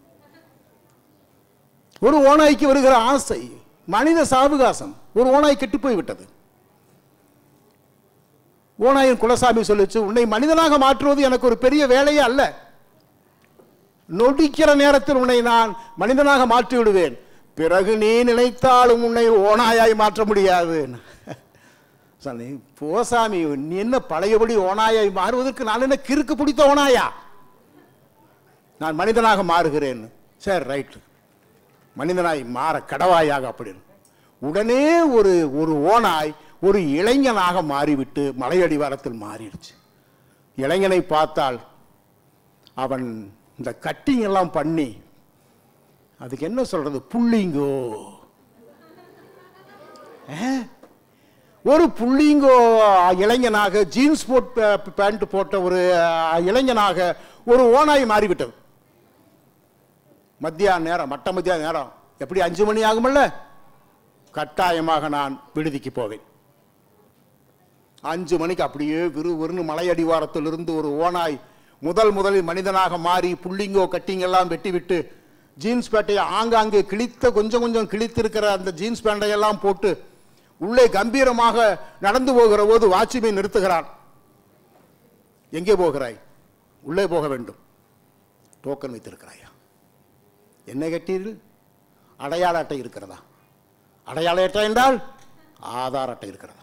ஒரு ஓநாய்க்கு வருகிற ஆசை மனித சாவகாசம் ஒரு ஓநாய் கெட்டு போய் விட்டது ஓநாயின் குலசாமி சொல்லுச்சு உன்னை மனிதனாக மாற்றுவது எனக்கு ஒரு பெரிய வேலையே அல்ல நொடிக்கிற நேரத்தில் உன்னை நான் மனிதனாக மாற்றி விடுவேன் பிறகு நீ நினைத்தாலும் உன்னை ஓனாயாய் மாற்ற முடியாது சொன்னேன் போசாமி நீ என்ன பழையபடி ஓனாயாய் மாறுவதற்கு நான் என்ன கிறுக்கு பிடித்த ஓனாயா நான் மனிதனாக மாறுகிறேன் சரி ரைட்டு மனிதனாய் மாற கடவாயாக அப்படின்னு உடனே ஒரு ஒரு ஓனாய் ஒரு இளைஞனாக மாறிவிட்டு மலையடிவாரத்தில் மாறிடுச்சு இளைஞனை பார்த்தால் அவன் இந்த கட்டிங் எல்லாம் பண்ணி அதுக்கு என்ன சொல்றது புள்ளிங்கோ ஆ? ஒரு புள்ளிங்கோ இளைஞனாக ஜீன்ஸ் போட் பேண்ட் போட்ட ஒரு அஹ், இளைஞனாக ஒரு ஓனாய் மாறிவிட்டது மத்தியான நேரம் மட்ட மத்தியான நேரம் எப்படி அஞ்சு மணி ஆகுமல்ல கட்டாயமாக நான் விடுதிக்கு போவேன் அஞ்சு மணிக்கு அப்படியே விறுவிறுன்னு மலையடிவாரத்திலிருந்து ஒரு ஓனாய் முதல் முதலில் மனிதனாக மாறி புள்ளிங்கோ கட்டிங் எல்லாம் வெட்டி விட்டு ஜீன்ஸ் பேண்டையை ஆங்காங்கே கிழித்த கொஞ்சம் கொஞ்சம் கிழித்திருக்கிற அந்த ஜீன்ஸ் பேண்டை எல்லாம் போட்டு உள்ளே கம்பீரமாக நடந்து போகிற போது வாட்ச்மேன் நிறுத்துகிறான் எங்கே போகிறாய் உள்ளே போக வேண்டும் டோக்கன் வைத்திருக்கிறாயா என்ன கேட்டீர்கள் அடையாள அட்டை இருக்கிறதா அடையாள அட்டை என்றால் ஆதார் அட்டை இருக்கிறதா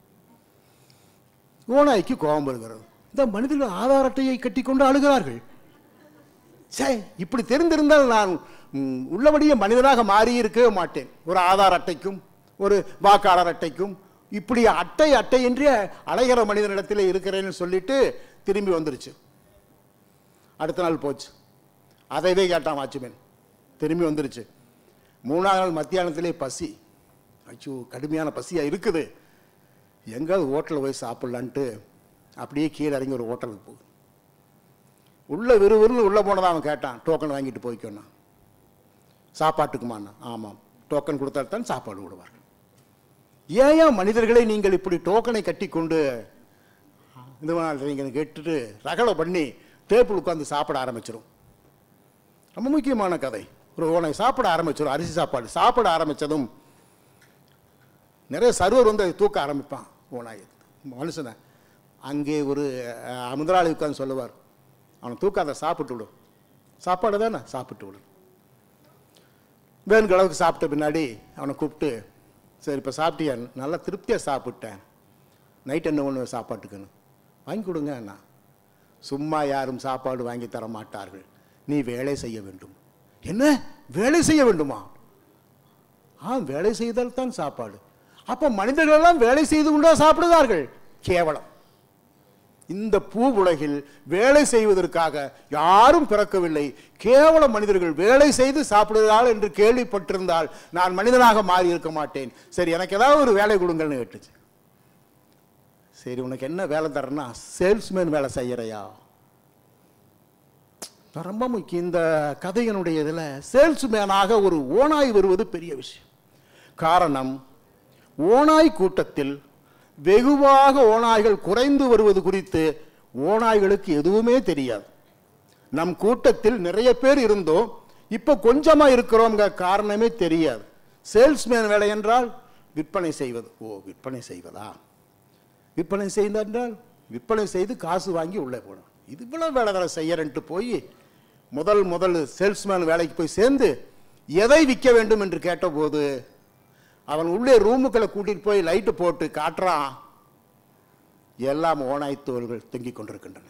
ஓநாய்க்கு கோபம் வருகிறது இந்த மனிதர்கள் ஆதார் அட்டையை கட்டிக்கொண்டு அழுகிறார்கள் சே இப்படி தெரிந்திருந்தால் நான் ம், உள்ளபடியே மனிதனாக மாறி இருக்கவே மாட்டேன் ஒரு ஆதார் அட்டைக்கும் ஒரு வாக்காளர் அட்டைக்கும் இப்படி அட்டை அட்டை என்று அலைகிற மனிதனிடத்தில் இருக்கிறேன்னு சொல்லிட்டு திரும்பி வந்துருச்சு அடுத்த நாள் போச்சு அதைவே கேட்டான் வாட்ச்மேன் திரும்பி வந்துருச்சு மூணாவது நாள் மத்தியானத்திலே பசி அச்சோ கடுமையான பசியாக இருக்குது எங்காவது ஹோட்டலில் போய் சாப்பிட்லான்ட்டு அப்படியே கீழே இறங்கி ஒரு ஹோட்டலுக்கு போகுது உள்ள விறுவிறுன்னு உள்ளே போனதான் அவன் கேட்டான் டோக்கன் வாங்கிட்டு போய்க்கோண்ணா சாப்பாட்டுக்குமாண்ணா ஆமாம் டோக்கன் கொடுத்தா தான் சாப்பாடு விடுவார்கள் ஏன் ஏன் மனிதர்களை நீங்கள் இப்படி டோக்கனை கட்டி கொண்டு இது நீங்கள் கேட்டுட்டு ரகலை பண்ணி டேபிள் உட்காந்து சாப்பிட ஆரம்பிச்சிடும் ரொம்ப முக்கியமான கதை ஒரு ஓனை சாப்பிட ஆரம்பிச்சிடும் அரிசி சாப்பாடு சாப்பிட ஆரம்பித்ததும் நிறைய சர்வர் வந்து அதை தூக்க ஆரம்பிப்பான் ஓனாய் மனுஷனை அங்கே ஒரு அஹ், முதலாளி உட்காந்து சொல்லுவார் அவனை தூக்காத சாப்பிட்டு விடு சாப்பாடு தானே சாப்பிட்டு விடு வேணுங்கிற அளவுக்கு சாப்பிட்ட பின்னாடி அவனை கூப்பிட்டு சரி இப்போ சாப்பிட்டியா நல்லா திருப்தியாக சாப்பிட்டேன் நைட் என்ன ஒன்று சாப்பாட்டுக்குன்னு வாங்கி கொடுங்க அண்ணா சும்மா யாரும் சாப்பாடு வாங்கி தர மாட்டார்கள் நீ வேலை செய்ய வேண்டும் என்ன வேலை செய்ய வேண்டுமா ஆ வேலை செய்தால் தான் சாப்பாடு அப்ப மனிதர்கள் எல்லாம் வேலை செய்து கொண்டா சாப்பிடுவார்கள் கேவலம் இந்த பூ உலகில் வேலை செய்வதற்காக யாரும் பிறக்கவில்லை கேவல மனிதர்கள் வேலை செய்து சாப்பிடுகிறார்கள் என்று கேள்விப்பட்டிருந்தால் நான் மனிதனாக மாறி இருக்க மாட்டேன் சரி எனக்கு ஏதாவது ஒரு வேலை கொடுங்கள்னு கேட்டுச்சு சரி உனக்கு என்ன வேலை தரேன்னா சேல்ஸ்மேன் வேலை செய்யறையா ரொம்ப முக்கியம் இந்த கதையினுடைய இதில் சேல்ஸ்மேனாக ஒரு ஓனாய் வருவது பெரிய விஷயம் காரணம் ஓனாய் கூட்டத்தில் வெகுவாக ஓநாய்கள் குறைந்து வருவது குறித்து ஓநாய்களுக்கு எதுவுமே தெரியாது நம் கூட்டத்தில் நிறைய பேர் இருந்தோம் இப்போ கொஞ்சமா இருக்கிறோங்கிற காரணமே தெரியாது சேல்ஸ்மேன் வேலை என்றால் விற்பனை செய்வது ஓ விற்பனை செய்வதா விற்பனை செய்தால் விற்பனை செய்து காசு வாங்கி உள்ளே போகணும் இது இவ்வளவு வேலை வேலை செய்யறன்ட்டு போய் முதல் முதல் சேல்ஸ்மேன் வேலைக்கு போய் சேர்ந்து எதை விற்க வேண்டும் என்று கேட்டபோது அவன் உள்ளே ரூமுக்களை கூட்டிட்டு போய் லைட்டு போட்டு காட்டுறான் எல்லாம் ஓனாய் தோள்கள் தொங்கிக் கொண்டிருக்கின்றன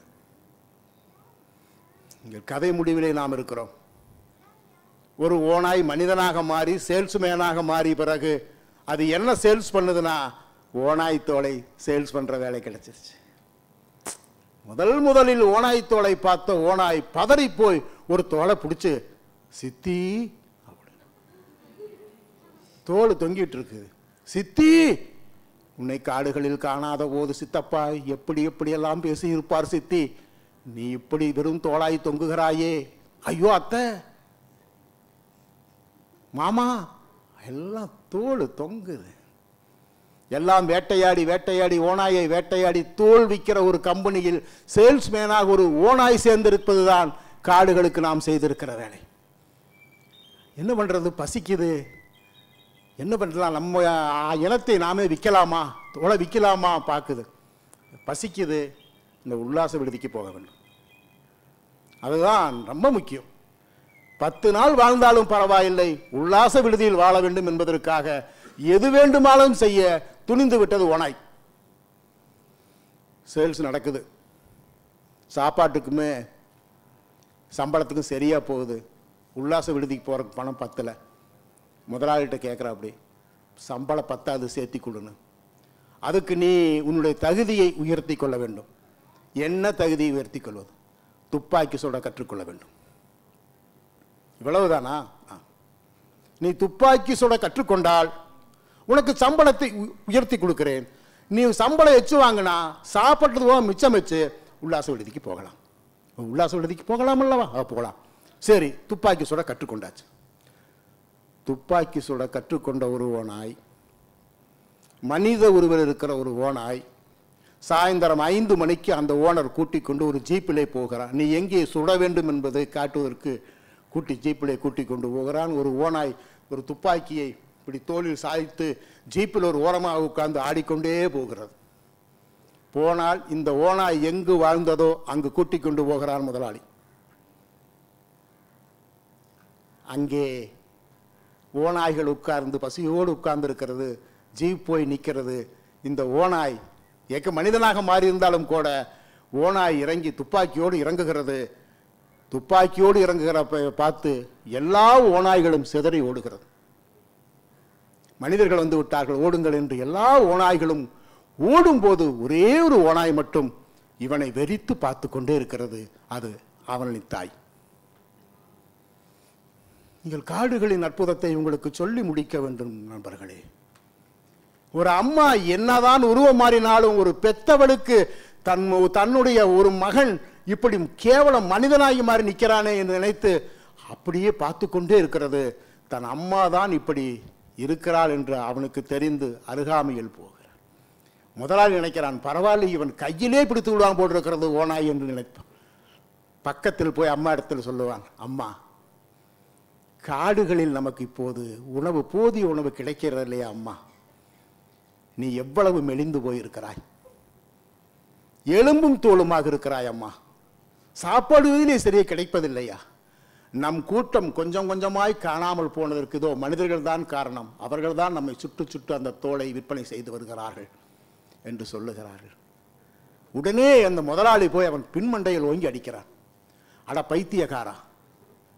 இங்க கதை முடிவிலே நாம் இருக்கிறோம் ஒரு ஓனாய் மனிதனாக மாறி சேல்ஸ்மேனாக மாறி பிறகு அது என்ன சேல்ஸ் பண்ணுதுன்னா ஓனாய் தோலை சேல்ஸ் பண்ற வேலை கிடைச்சிருச்சு முதல் முதலில் ஓனாய் தோலை பார்த்த ஓனாய் பதறி போய் ஒரு தோலை பிடிச்சு சித்தி அப்படின்னு. தோல் தொங்கிட்டு இருக்கு சித்தி உன்னை காடுகளில் காணாத போது சித்தப்பா எப்படி எப்படி எல்லாம் பேசி இருப்பார் சித்தி நீ இப்படி வெறும் தோளாய் தொங்குகிறாயே ஐயோ அத்தை மாமா எல்லாம் தோல் தொங்குது எல்லாம் வேட்டையாடி வேட்டையாடி ஓனாயை வேட்டையாடி தோல் விற்கிற ஒரு கம்பெனியில் சேல்ஸ்மேனாக ஒரு ஓனாய் சேர்ந்திருப்பதுதான் காடுகளுக்கு நாம் செய்திருக்கிற வேலை என்ன பண்றது பசிக்குது என்ன பண்ணலாம் நம்ம ஆ, இனத்தை நாமே விற்கலாமா தோலை விற்கலாமா பார்க்குது பசிக்குது இந்த உல்லாச விடுதிக்கு போக வேண்டும் அதுதான் ரொம்ப முக்கியம் பத்து நாள் வாழ்ந்தாலும் பரவாயில்லை உல்லாச விடுதியில் வாழ வேண்டும் என்பதற்காக எது வேண்டுமானாலும் செய்ய துணிந்து விட்டது ஓனாய் சேல்ஸ் நடக்குது சாப்பாட்டுக்குமே சம்பளத்துக்கும் சரியா போகுது உல்லாச விடுதிக்கு போறதுக்கு பணம் பத்தல முதலாளிகிட்ட கேட்குற அப்படி சம்பளம் பத்தாது சேர்த்தி கொடுன்னு அதுக்கு நீ உன்னுடைய தகுதியை உயர்த்தி கொள்ள வேண்டும் என்ன தகுதியை உயர்த்தி கொள்வது துப்பாக்கி சுட கற்றுக்கொள்ள வேண்டும் இவ்வளவுதானா ஆ. நீ துப்பாக்கி சுட கற்றுக்கொண்டால் உனக்கு சம்பளத்தை உ- உயர்த்தி கொடுக்கிறேன் நீ சம்பளம் எச்சு வாங்கினா சாப்பிட்டது போக மிச்சம் வச்சு உல்லாச விடுதிக்கு போகலாம் உல்லாச விடுதிக்கு போகலாம் அல்லவா ஆ, போகலாம் சரி துப்பாக்கி சுட கற்றுக்கொண்டாச்சு துப்பாக்கி சுட கற்றுக்கொண்ட ஒரு ஓனாய் மனித உருவில் இருக்கிற ஒரு ஓனாய் சாயந்தரம் ஐந்து மணிக்கு அந்த ஓனர் கூட்டிக் கொண்டு ஒரு ஜீப்பிலே போகிறான் நீ எங்கே சுட வேண்டும் என்பதை காட்டுவதற்கு கூட்டி ஜீப்பிலே கூட்டிக் கொண்டு போகிறான் ஒரு ஓனாய் ஒரு துப்பாக்கியை இப்படி தோளில் சாய்த்து ஜீப்பில் ஒரு ஓரமாக உட்கார்ந்து ஆடிக்கொண்டே போகிறது போனால் இந்த ஓனாய் எங்கு வாழ்ந்ததோ அங்கு கூட்டிக் கொண்டு போகிறான் முதலாளி அங்கே ஓநாய்கள் உட்கார்ந்து பசியோடு உட்கார்ந்து இருக்கிறது ஜீப் போய் நிற்கிறது இந்த ஓநாய் ஏக்க மனிதனாக மாறி இருந்தாலும் கூட ஓநாய் இறங்கி துப்பாக்கியோடு இறங்குகிறது துப்பாக்கியோடு இறங்குகிற ப- பார்த்து எல்லா ஓநாய்களும் சிதறி ஓடுகிறது மனிதர்கள் வந்து விட்டார்கள் ஓடுங்கள் என்று எல்லா ஓநாய்களும் ஓடும்போது ஒரே ஒரு ஓநாய் மட்டும் இவனை வெறித்து பார்த்து கொண்டே இருக்கிறது அது அவனின் தாய் நீங்கள் காடுகளின் அற்புதத்தை உங்களுக்கு சொல்லி முடிக்க வேண்டும் நண்பர்களே ஒரு அம்மா என்னதான் உருவம் மாறினாலும் ஒரு பெத்தவளுக்கு தன் தன்னுடைய ஒரு மகன் இப்படி கேவலம் மனிதனாகி மாறி நிற்கிறானே என்று நினைத்து அப்படியே பார்த்து கொண்டே இருக்கிறது தன் அம்மா தான் இப்படி இருக்கிறாள் என்று அவனுக்கு தெரிந்து அருகாமையில் போகிறான் முதலாளி நினைக்கிறான் பரவாயில்லை இவன் கையிலே பிடித்து விடுவான் போட்டிருக்கிறது ஓனாய் என்று நினைப்பான் பக்கத்தில் போய் அம்மா இடத்தில் சொல்லுவான் அம்மா காடுகளில் நமக்கு இப்போது உணவு போதிய உணவு கிடைக்கிறது இல்லையா அம்மா நீ எவ்வளவு மெலிந்து போயிருக்கிறாய் எலும்பும் தோலுமாக இருக்கிறாய் அம்மா சாப்பாடுவதிலே சரியா கிடைப்பதில்லையா நம் கூட்டம் கொஞ்சம் கொஞ்சமாய் காணாமல் போனதற்கு இதோ மனிதர்கள் தான் காரணம் அவர்கள் தான் நம்மை சுட்டு சுட்டு அந்த தோலை விற்பனை செய்து வருகிறார்கள் என்று சொல்லுகிறார்கள் உடனே அந்த முதலாளி போய் அவன் பின்மண்டையில் ஓங்கி அடிக்கிறான் அட பைத்தியக்காரா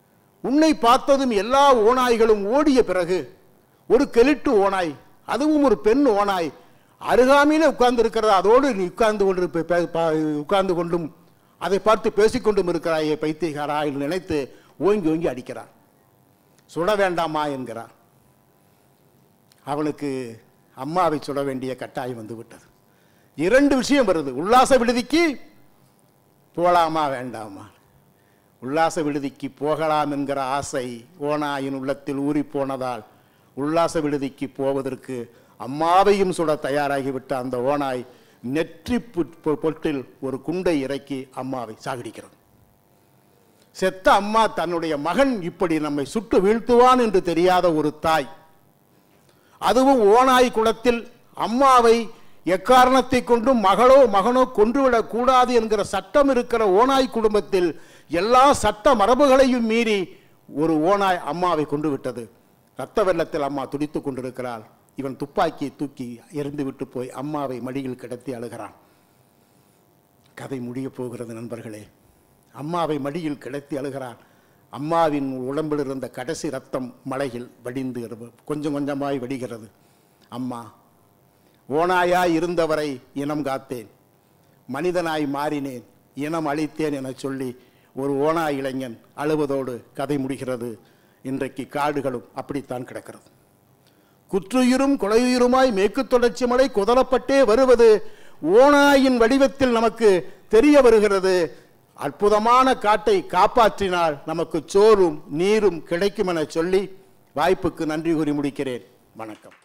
உன்னை பார்த்ததும் எல்லா ஓநாய்களும் ஓடிய பிறகு ஒரு கெலிட்டு ஓநாய் அதுவும் ஒரு பெண் ஓநாய் அருகாமையிலே உட்கார்ந்து இருக்கிறதா அதோடு நீ உட்கார்ந்து கொண்டு பே- பே- பா- உட்கார்ந்து கொண்டும் அதை பார்த்து பேசிக்கொண்டும் இருக்கிறாயே பைத்தியகாரா என்று நினைத்து ஓங்கி ஓங்கி அடிக்கிறான் சுட வேண்டாமா என்கிறான் அவனுக்கு அம்மாவை சுட வேண்டிய கட்டாயம் வந்து விட்டது இரண்டு விஷயம் வருது உல்லாச விடுதிக்கு போலாமா வேண்டாமா உல்லாச விடுதிக்கு போகலாம் என்கிற ஆசை ஓனாயின் உள்ளத்தில் ஊறி போனதால் உல்லாச விடுதிக்கு போவதற்கு அம்மாவையும் சுட தயாராகிவிட்ட அந்த ஓனாய் நெற்றி புட்- பொ- பொட்டில் ஒரு குண்டை இறக்கி அம்மாவை சாகடிக்கிறது செத்த அம்மா தன்னுடைய மகன் இப்படி நம்மை சுட்டு வீழ்த்துவான் என்று தெரியாத ஒரு தாய் அதுவும் ஓனாய் குளத்தில் அம்மாவை எக்காரணத்தை கொண்டும் மகளோ மகனோ கொன்றுவிடக் கூடாது என்கிற சட்டம் இருக்கிற ஓனாய் குடும்பத்தில் எல்லா சட்ட மரபுகளையும் மீறி ஒரு ஓனாய் அம்மாவை கொண்டு விட்டது ரத்த வெள்ளத்தில் அம்மா துடித்துக் கொண்டிருக்கிறாள் இவன் துப்பாக்கியை தூக்கி எறிந்து விட்டு போய் அம்மாவை மடியில் கிடத்தி அழுகிறான் கதை முடியப் போகிறது நண்பர்களே அம்மாவை மடியில் கிடத்தி அழுகிறான் அம்மாவின் உடம்பில் இருந்த கடைசி ரத்தம் மலையில் வடிந்து இரு- கொஞ்சம் கொஞ்சமாய் வடிகிறது அம்மா ஓனாயாய் இருந்தவரை இனம் காத்தேன் மனிதனாய் மாறினேன் இனம் அழித்தேன் என சொல்லி ஒரு ஓனாய் இளைஞன் அழுவதோடு கதை முடிகிறது இன்றைக்கு காடுகளும் அப்படித்தான் கிடக்கிறது குற்றுயிரும் கொலையுயிருமாய் மேற்கு தொடர்ச்சி மலை குதறப்பட்டே வருவது ஓனாயின் வடிவத்தில் நமக்கு தெரிய வருகிறது அற்புதமான காட்டை காப்பாற்றினால் நமக்கு சோறும் நீரும் கிடைக்கும் என சொல்லி வாய்ப்புக்கு நன்றி கூறி முடிக்கிறேன் வணக்கம்